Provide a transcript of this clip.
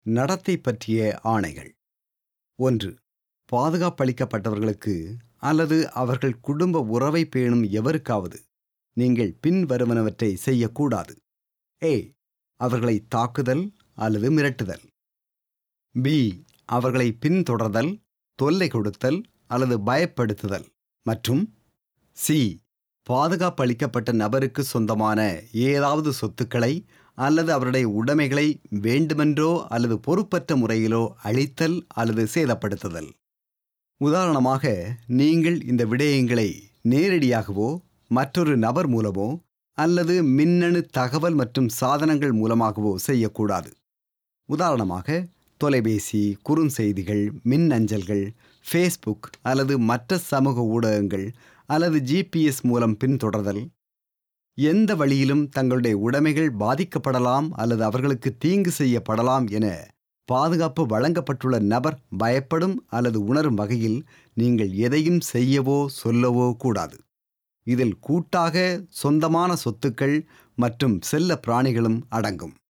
நடத்தை பற்றிய ஆணைகள் ஒன்று பாதுகாப்பளிக்கப்பட்டவர்களுக்கு அல்லது அவர்கள் குடும்ப உறவை பேணும் எவருக்காவது நீங்கள் பின்வருவனவற்றை செய்யக்கூடாது ஏ அவர்களை தாக்குதல் அல்லது மிரட்டுதல் பி அவர்களை பின்தொடர்தல் தொல்லை கொடுத்தல் அல்லது பயப்படுத்துதல் மற்றும் சி பாதுகாப்பளிக்கப்பட்ட நபருக்கு சொந்தமான ஏதாவது சொத்துக்களை அல்லது அவருடைய உடைமைகளை வேண்டுமென்றோ அல்லது பொறுப்பற்ற முறையிலோ அழித்தல் அல்லது சேதப்படுத்துதல் உதாரணமாக நீங்கள் இந்த விடயங்களை நேரடியாகவோ மற்றொரு நபர் மூலமோ அல்லது மின்னணு தகவல் மற்றும் சாதனங்கள் மூலமாகவோ செய்யக்கூடாது உதாரணமாக தொலைபேசி குறுஞ்செய்திகள் மின்னஞ்சல்கள் ஃபேஸ்புக் அல்லது மற்ற சமூக ஊடகங்கள் அல்லது ஜிபிஎஸ் மூலம் பின்தொடர்தல் எந்த வழியிலும் தங்களுடைய உடைமைகள் பாதிக்கப்படலாம் அல்லது அவர்களுக்கு தீங்கு செய்யப்படலாம் என பாதுகாப்பு வழங்கப்பட்டுள்ள நபர் பயப்படும் அல்லது உணரும் வகையில் நீங்கள் எதையும் செய்யவோ சொல்லவோ கூடாது இதில் கூட்டாக சொந்தமான சொத்துக்கள் மற்றும் செல்ல பிராணிகளும் அடங்கும்